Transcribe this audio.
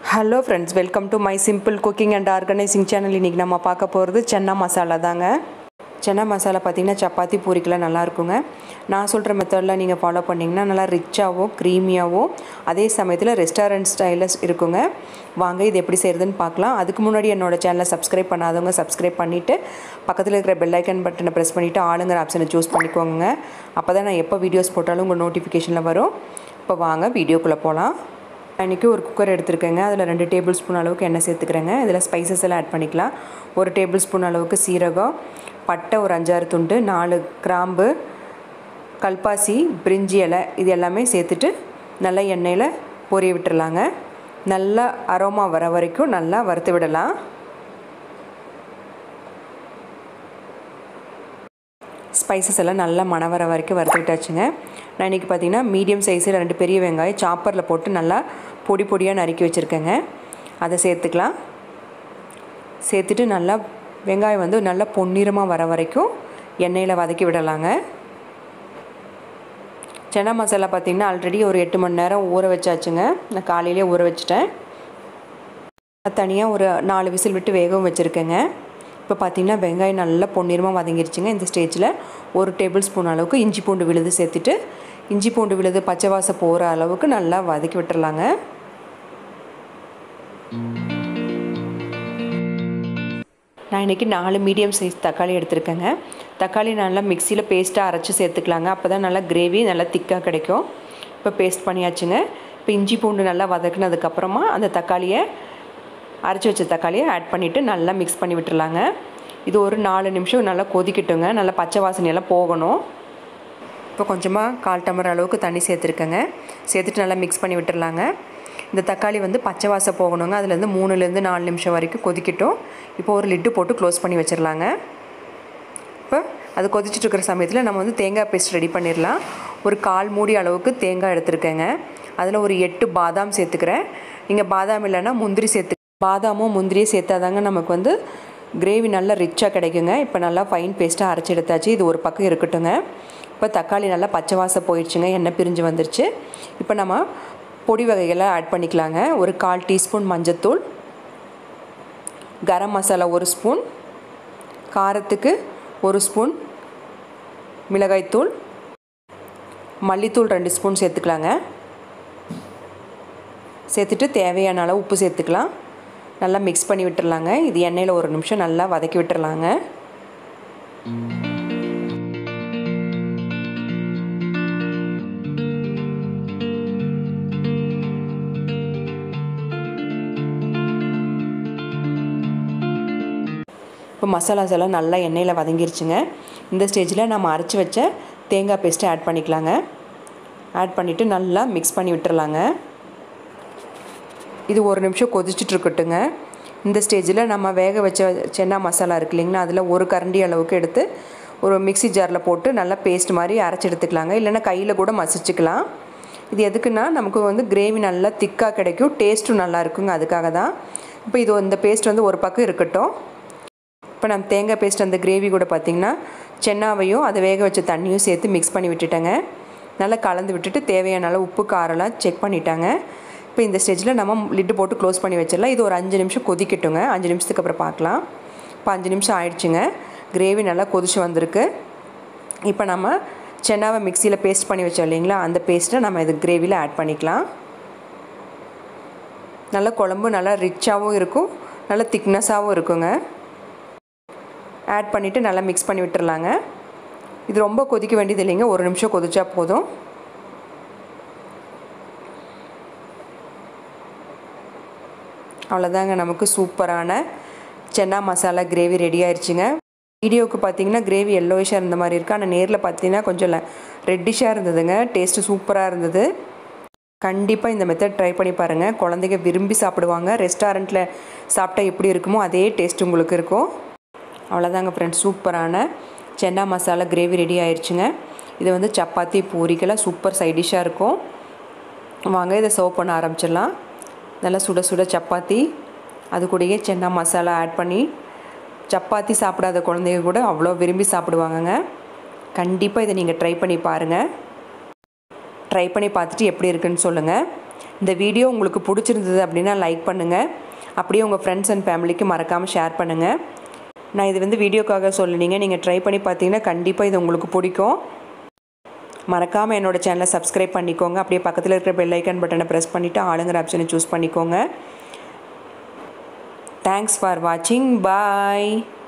hello friends welcome to my simple cooking and organising channel இன்றைக்கி நம்ம பார்க்க போகிறது சென்னா மசாலா தாங்க சென்னா மசாலா பார்த்திங்கன்னா சப்பாத்தி பூரிக்கெலாம் நல்லா இருக்குங்க நான் சொல்கிற மெத்தடில் நீங்கள் ஃபாலோ பண்ணிங்கன்னா நல்லா ரிச்சாகவும் க்ரீமியாகவும் அதே சமயத்தில் ரெஸ்டாரண்ட் ஸ்டைலில் இருக்குங்க வாங்க இது எப்படி செய்கிறதுன்னு பார்க்கலாம் அதுக்கு முன்னாடி என்னோடய சேனலை சப்ஸ்கிரைப் பண்ணாதவங்க சப்ஸ்கிரைப் பண்ணிவிட்டு பக்கத்தில் இருக்கிற பெல் ஐக்கன் பட்டனை ப்ரெஸ் பண்ணிவிட்டு ஆளுங்கிற ஆப்ஷனை சூஸ் பண்ணிக்கோங்க அப்போ தான் நான் எப்போ வீடியோஸ் போட்டாலும் உங்கள் நோட்டிஃபிகேஷனில் வரும் இப்போ வாங்க வீடியோக்குள்ளே போகலாம் இன்றைக்கி ஒரு குக்கர் எடுத்துருக்கேங்க அதில் ரெண்டு டேபிள் ஸ்பூன் அளவுக்கு எண்ணெய் சேர்த்துக்கிறேங்க இதில் ஸ்பைசஸ் எல்லாம் ஆட் பண்ணிக்கலாம் ஒரு டேபிள் ஸ்பூன் அளவுக்கு சீரகம் பட்டை ஒரு அஞ்சாறு துண்டு நாலு கிராம்பு கல்பாசி பிரிஞ்சி இலை இது எல்லாமே சேர்த்துட்டு நல்லா எண்ணெயில் பொரிய விட்டுறலாங்க நல்லா அரோமா வர வரைக்கும் நல்லா வறுத்து விடலாம் ஸ்பைசஸ் எல்லாம் நல்லா மணம் வர வரைக்கும் வறுத்து விட்டாச்சுங்க நான் இன்றைக்கி பார்த்தீங்கன்னா மீடியம் சைஸில் ரெண்டு பெரிய வெங்காயம் சாப்பரில் போட்டு நல்லா பொடி பொடியாக நறுக்கி வச்சுருக்கேங்க அதை சேர்த்துக்கலாம் சேர்த்துட்டு நல்லா வெங்காயம் வந்து நல்லா பொன்னிறமாக வர வரைக்கும் எண்ணெயில் வதக்கி விடலாங்க சென்னா மசாலா பார்த்திங்கன்னா ஆல்ரெடி ஒரு எட்டு மணி நேரம் ஊற வச்சாச்சுங்க நான் காலையிலே ஊற வச்சுட்டேன் தனியாக ஒரு நாலு விசில் விட்டு வேகவும் வச்சுருக்கேங்க இப்போ பார்த்திங்கன்னா வெங்காயம் நல்லா பொன்னிறமாக வதங்கிருச்சுங்க இந்த ஸ்டேஜில் ஒரு டேபிள் ஸ்பூன் அளவுக்கு இஞ்சி பூண்டு விழுது சேர்த்துட்டு இஞ்சி பூண்டு விழுது பச்சை வாசம் போகிற அளவுக்கு நல்லா வதக்கி விட்டுறலாங்க நான் இன்றைக்கி நாலு மீடியம் சைஸ் தக்காளி எடுத்திருக்கேங்க தக்காளி நல்லா மிக்சியில் பேஸ்ட்டாக அரைச்சி சேர்த்துக்கலாங்க அப்போ தான் நல்லா கிரேவி நல்லா திக்காக கிடைக்கும் இப்போ பேஸ்ட் பண்ணியாச்சுங்க இப்போ இஞ்சி பூண்டு நல்லா வதக்குனதுக்கப்புறமா அந்த தக்காளியை அரைச்சி வச்ச தக்காளியை ஆட் பண்ணிவிட்டு நல்லா மிக்ஸ் பண்ணி விட்டுறலாங்க இது ஒரு நாலு நிமிஷம் நல்லா கொதிக்கட்டுங்க நல்லா பச்சை வாசனையெல்லாம் போகணும் இப்போ கொஞ்சமாக கால் டம்ளர் அளவுக்கு தண்ணி சேர்த்துருக்கேங்க சேர்த்துட்டு நல்லா மிக்ஸ் பண்ணி விட்டுறலாங்க இந்த தக்காளி வந்து பச்சை வாசம் போகணுங்க அதுலேருந்து மூணுலேருந்து நாலு நிமிஷம் வரைக்கும் கொதிக்கட்டும் இப்போ ஒரு லிட்டு போட்டு க்ளோஸ் பண்ணி வச்சிடலாங்க இப்போ அது கொதிச்சுட்டு இருக்கிற சமயத்தில் நம்ம வந்து தேங்காய் பேஸ்ட் ரெடி பண்ணிடலாம் ஒரு கால் மூடி அளவுக்கு தேங்காய் எடுத்துருக்கேங்க அதில் ஒரு எட்டு பாதாம் சேர்த்துக்கிறேன் நீங்கள் பாதாம் இல்லைன்னா முந்திரி சேர்த்து பாதாமும் முந்திரியும் சேர்த்தாதாங்க நமக்கு வந்து கிரேவி நல்லா ரிச்சாக கிடைக்குங்க இப்போ நல்லா ஃபைன் பேஸ்ட்டாக அரைச்சி எடுத்தாச்சு இது ஒரு பக்கம் இருக்கட்டுங்க இப்போ தக்காளி நல்லா பச்சை வாசம் போயிடுச்சுங்க எண்ணெய் பிரிஞ்சு வந்துருச்சு இப்போ நம்ம பொடி வகைகளை ஆட் பண்ணிக்கலாங்க ஒரு கால் டீஸ்பூன் மஞ்சத்தூள் கரம் மசாலா ஒரு ஸ்பூன் காரத்துக்கு ஒரு ஸ்பூன் மிளகாய்த்தூள் மல்லித்தூள் ரெண்டு ஸ்பூன் சேர்த்துக்கலாங்க சேர்த்துட்டு தேவையான அளவு உப்பு சேர்த்துக்கலாம் நல்லா மிக்ஸ் பண்ணி விட்டுறலாங்க இது எண்ணெயில் ஒரு நிமிஷம் நல்லா வதக்கி விட்டுறலாங்க இப்போ மசாலாஸ் எல்லாம் நல்லா எண்ணெயில் வதங்கிருச்சுங்க இந்த ஸ்டேஜில் நம்ம அரைச்சி வச்ச தேங்காய் பேஸ்ட்டை ஆட் பண்ணிக்கலாங்க ஆட் பண்ணிவிட்டு நல்லா மிக்ஸ் பண்ணி விட்டுறலாங்க இது ஒரு நிமிஷம் கொதிச்சுட்டு இருக்கட்டுங்க இந்த ஸ்டேஜில் நம்ம வேக வச்ச சென்னா மசாலா இருக்கு இல்லைங்களா அதில் ஒரு கரண்டி அளவுக்கு எடுத்து ஒரு மிக்சி ஜாரில் போட்டு நல்லா பேஸ்ட் மாதிரி அரைச்சி எடுத்துக்கலாங்க இல்லைன்னா கையில் கூட மசிச்சுக்கலாம் இது எதுக்குன்னா நமக்கு வந்து கிரேவி நல்லா திக்காக கிடைக்கும் டேஸ்ட்டும் நல்லா இருக்குங்க அதுக்காக தான் இப்போ இது இந்த பேஸ்ட் வந்து ஒரு பக்கம் இருக்கட்டும் இப்போ நம்ம தேங்காய் பேஸ்ட் அந்த கிரேவி கூட பார்த்திங்கன்னா சென்னாவையும் அதை வேக வச்ச தண்ணியும் சேர்த்து மிக்ஸ் பண்ணி விட்டுட்டேங்க நல்லா கலந்து விட்டுட்டு தேவையான அளவு உப்பு காரெல்லாம் செக் பண்ணிட்டாங்க இப்போ இந்த ஸ்டேஜில் நம்ம லிட்டு போட்டு க்ளோஸ் பண்ணி வச்சிடலாம் இது ஒரு அஞ்சு நிமிஷம் கொதிக்கட்டுங்க அஞ்சு நிமிஷத்துக்கு அப்புறம் பார்க்கலாம் இப்போ அஞ்சு நிமிஷம் ஆயிடுச்சுங்க கிரேவி நல்லா கொதிச்சு வந்திருக்கு இப்போ நம்ம சென்னாவை மிக்சியில் பேஸ்ட் பண்ணி வச்சோம் இல்லைங்களா அந்த பேஸ்ட்டை நம்ம இது கிரேவியில் ஆட் பண்ணிக்கலாம் நல்லா குழம்பு நல்லா ரிச்சாகவும் இருக்கும் நல்லா திக்னஸாகவும் இருக்குங்க ஆட் பண்ணிவிட்டு நல்லா மிக்ஸ் பண்ணி விட்டுறலாங்க இது ரொம்ப கொதிக்க வேண்டியது இல்லைங்க ஒரு நிமிஷம் கொதிச்சா போதும் அவ்வளோதாங்க நமக்கு சூப்பரான சென்னா மசாலா கிரேவி ரெடி ஆயிடுச்சுங்க வீடியோவுக்கு பார்த்தீங்கன்னா கிரேவி எல்லோயிஷாக இருந்த மாதிரி இருக்குது ஆனால் நேரில் பார்த்தீங்கன்னா கொஞ்சம் ரெட்டிஷாக இருந்ததுங்க டேஸ்ட்டு சூப்பராக இருந்தது கண்டிப்பாக இந்த மெத்தட் ட்ரை பண்ணி பாருங்கள் குழந்தைங்க விரும்பி சாப்பிடுவாங்க ரெஸ்டாரண்ட்டில் சாப்பிட்டா எப்படி இருக்குமோ அதே டேஸ்ட் உங்களுக்கு இருக்கும் அவ்வளோதாங்க ஃப்ரெண்ட்ஸ் சூப்பரான சென்னா மசாலா கிரேவி ரெடி ஆயிடுச்சுங்க இது வந்து சப்பாத்தி பூரிக்கெல்லாம் சூப்பர் சைடிஷ்ஷாக இருக்கும் வாங்க இதை சர்வ் பண்ண ஆரம்பிச்சிடலாம் நல்லா சுட சுட சப்பாத்தி அது கூடயே சென்னா மசாலா ஆட் பண்ணி சப்பாத்தி சாப்பிடாத குழந்தைங்க கூட அவ்வளோ விரும்பி சாப்பிடுவாங்கங்க கண்டிப்பாக இதை நீங்கள் ட்ரை பண்ணி பாருங்கள் ட்ரை பண்ணி பார்த்துட்டு எப்படி இருக்குன்னு சொல்லுங்கள் இந்த வீடியோ உங்களுக்கு பிடிச்சிருந்தது அப்படின்னா லைக் பண்ணுங்கள் அப்படியே உங்கள் ஃப்ரெண்ட்ஸ் அண்ட் ஃபேமிலிக்கு மறக்காமல் ஷேர் பண்ணுங்கள் நான் இது வந்து வீடியோக்காக சொல்லலைங்க நீங்கள் ட்ரை பண்ணி பார்த்தீங்கன்னா கண்டிப்பாக இது உங்களுக்கு பிடிக்கும் மறக்காமல் என்னோடய சேனலை சப்ஸ்கிரைப் பண்ணிக்கோங்க அப்படியே பக்கத்தில் இருக்கிற பெல் ஐக்கன் பட்டனை ப்ரெஸ் பண்ணிவிட்டு ஆளுங்கிற ஆப்ஷனை சூஸ் பண்ணிக்கோங்க தேங்க்ஸ் ஃபார் வாட்சிங் பாய்